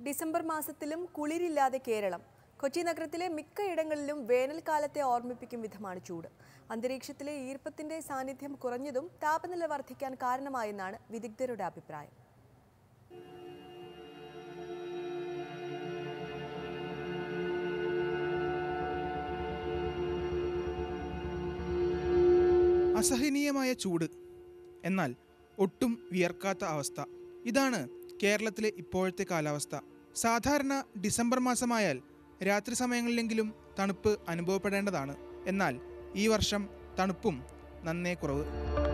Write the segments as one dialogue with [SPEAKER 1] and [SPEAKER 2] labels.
[SPEAKER 1] December മാസത്തിലും കുളിരില്ലാതെ കേരളം കൊച്ചി നഗരത്തിലെ മിക്കയിടങ്ങളിലും വേനൽക്കാലത്തെ ഓർമ്മിപ്പിക്കും വിധമാണ് ചൂട് അന്തരീക്ഷത്തിലെ ഈർപ്പത്തിന്റെ സാന്നിധ്യം കുറഞ്ഞതും താപനില വർദ്ധിക്കാൻ കാരണമായെന്നാണ് വിദഗ്ധരുടെ അഭിപ്രായം
[SPEAKER 2] അസഹനീയമായ ചൂട് എന്നാൽ ഒട്ടും വിയർക്കാത്ത അവസ്ഥ ഇതാണ് കേരളത്തിലെ ഇപ്പോഴത്തെ കാലാവസ്ഥ സാധാരണ ഡിസംബർ മാസമായാൽ രാത്രി സമയങ്ങളിലെങ്കിലും തണുപ്പ് അനുഭവപ്പെടേണ്ടതാണ് എന്നാൽ ഈ വർഷം തണുപ്പും നന്നേ കുറവ്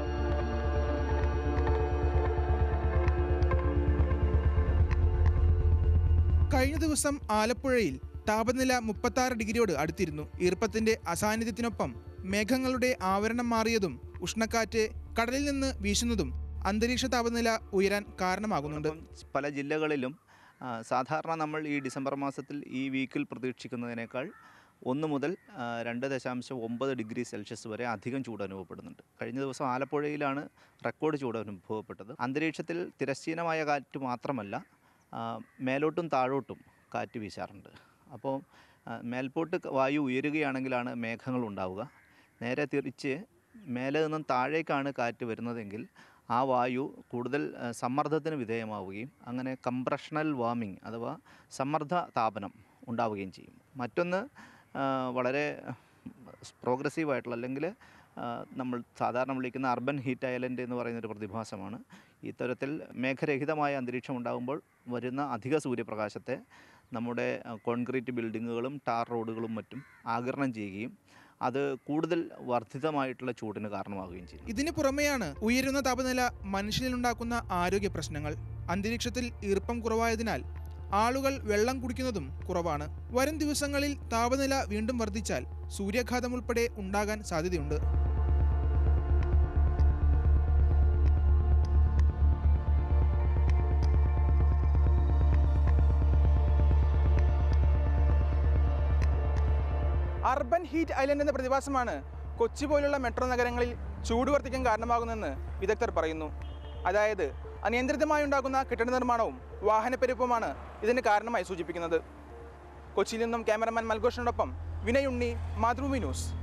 [SPEAKER 2] കഴിഞ്ഞ ദിവസം ആലപ്പുഴയിൽ താപനില മുപ്പത്താറ് ഡിഗ്രിയോട് അടുത്തിരുന്നു ഈർപ്പത്തിന്റെ അസാന്നിധ്യത്തിനൊപ്പം മേഘങ്ങളുടെ ആവരണം മാറിയതും ഉഷ്ണക്കാറ്റ് കടലിൽ നിന്ന് വീശുന്നതും അന്തരീക്ഷ താപനില ഉയരാൻ കാരണമാകുന്നുണ്ട്
[SPEAKER 3] അപ്പം പല ജില്ലകളിലും ആ, സാധാരണ നമ്മൾ ഈ ഡിസംബർ മാസത്തിൽ ഈ വീക്കിൽ പ്രതീക്ഷിക്കുന്നതിനേക്കാൾ ഒന്ന് മുതൽ ആ, രണ്ട് ദശാംശം ഒമ്പത് ഡിഗ്രി സെൽഷ്യസ് വരെ അധികം ചൂട് അനുഭവപ്പെടുന്നുണ്ട് കഴിഞ്ഞ ദിവസം ആലപ്പുഴയിലാണ് റെക്കോർഡ് ചൂട് അനുഭവപ്പെട്ടത് അന്തരീക്ഷത്തിൽ തിരശ്ചീനമായ കാറ്റ് മാത്രമല്ല ആ, മേലോട്ടും താഴോട്ടും കാറ്റ് വീശാറുണ്ട് അപ്പോൾ ആ, മേൽപോട്ട് വായു ഉയരുകയാണെങ്കിലാണ് മേഘങ്ങൾ ഉണ്ടാവുക നേരെ തിരിച്ച് മേലെ നിന്നും താഴേക്കാണ് കാറ്റ് വരുന്നതെങ്കിൽ ആ വായു കൂടുതൽ ആ, സമ്മർദ്ദത്തിന് വിധേയമാവുകയും അങ്ങനെ കംപ്രഷണൽ വാർമിംഗ് അഥവാ സമ്മർദ്ദ താപനം ഉണ്ടാവുകയും ചെയ്യും മറ്റൊന്ന് ആ, വളരെ പ്രോഗ്രസീവ് ആയിട്ടുള്ള അല്ലെങ്കിൽ ആ, നമ്മൾ സാധാരണ വിളിക്കുന്ന അർബൻ ഹീറ്റ് ഐലൻഡ് എന്ന് പറയുന്ന ഒരു പ്രതിഭാസമാണ് ഇത്തരത്തിൽ മേഘരഹിതമായ അന്തരീക്ഷം ഉണ്ടാകുമ്പോൾ വരുന്ന അധിക സൂര്യപ്രകാശത്തെ നമ്മുടെ ആ, കോൺക്രീറ്റ് ബിൽഡിങ്ങുകളും ടാർ റോഡുകളും മറ്റും ആഗിരണം ചെയ്യുകയും അത് കൂടുതൽ വർദ്ധിതമായിട്ടുള്ള ചൂടിന് കാരണമാവുകയും ചെയ്യും
[SPEAKER 2] ഇതിന് പുറമെയാണ് ഉയരുന്ന താപനില മനുഷ്യനിലുണ്ടാക്കുന്ന ആരോഗ്യ പ്രശ്നങ്ങൾ അന്തരീക്ഷത്തിൽ ഈർപ്പം കുറവായതിനാൽ ആളുകൾ വെള്ളം കുടിക്കുന്നതും കുറവാണ് വരും ദിവസങ്ങളിൽ താപനില വീണ്ടും വർദ്ധിച്ചാൽ സൂര്യാഘാതം ഉൾപ്പെടെ ഉണ്ടാകാൻ സാധ്യതയുണ്ട് അർബൻ ഹീറ്റ് ഐലൻഡ് എന്ന പ്രതിഭാസമാണ് കൊച്ചി പോലുള്ള മെട്രോ നഗരങ്ങളിൽ ചൂട് വർദ്ധിക്കാൻ കാരണമാകുന്നെന്ന് വിദഗ്ധർ പറയുന്നു അതായത് അനിയന്ത്രിതമായി ഉണ്ടാകുന്ന കെട്ടിട നിർമ്മാണവും വാഹനപ്പെരുപ്പവുമാണ് ഇതിന് കാരണമായി സൂചിപ്പിക്കുന്നത് കൊച്ചിയിൽ നിന്നും ക്യാമറമാൻ മൽഘോഷിനോടൊപ്പം വിനയ് ഉണ്ണി മാതൃഭൂമി ന്യൂസ്